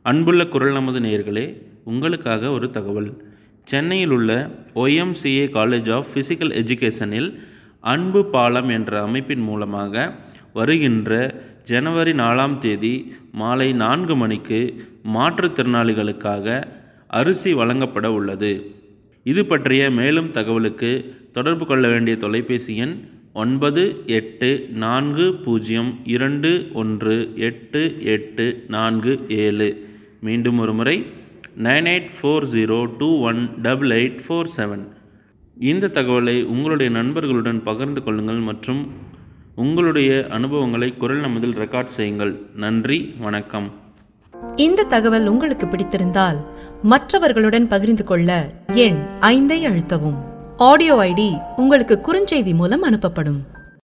அன்புள்ள குரல் நமது நேயர்களே உங்களுக்காக ஒரு தகவல் சென்னையில் உள்ள ஒய்எம்சிஏ காலேஜ் ஆஃப் ஃபிசிக்கல் எஜுகேஷனில் அன்பு பாலம் என்ற அமைப்பின் மூலமாக வருகின்ற ஜனவரி நாலாம் தேதி மாலை நான்கு மணிக்கு மாற்றுத்திறனாளிகளுக்காக அரிசி வழங்கப்பட உள்ளது இது பற்றிய மேலும் தகவலுக்கு தொடர்பு கொள்ள வேண்டிய தொலைபேசி எண் ஒன்பது எட்டு நான்கு பூஜ்ஜியம் இரண்டு ஒன்று எட்டு எட்டு நான்கு ஏழு மீண்டும் ஒரு முறை nine eight four zero two one double eight four seven இந்த தகவலை உங்களுடைய நண்பர்களுடன் பகிர்ந்து கொள்ளுங்கள் மற்றும் உங்களுடைய அனுபவங்களை குரல் நமதில் ரெக்கார்ட் செய்யுங்கள் நன்றி வணக்கம் இந்த தகவல் உங்களுக்கு பிடித்திருந்தால் மற்றவர்களுடன் பகிர்ந்து கொள்ள எண் ஐந்தை அழுத்தவும் ஆடியோ ஐடி உங்களுக்கு குறுஞ்செய்தி மூலம் அனுப்பப்படும்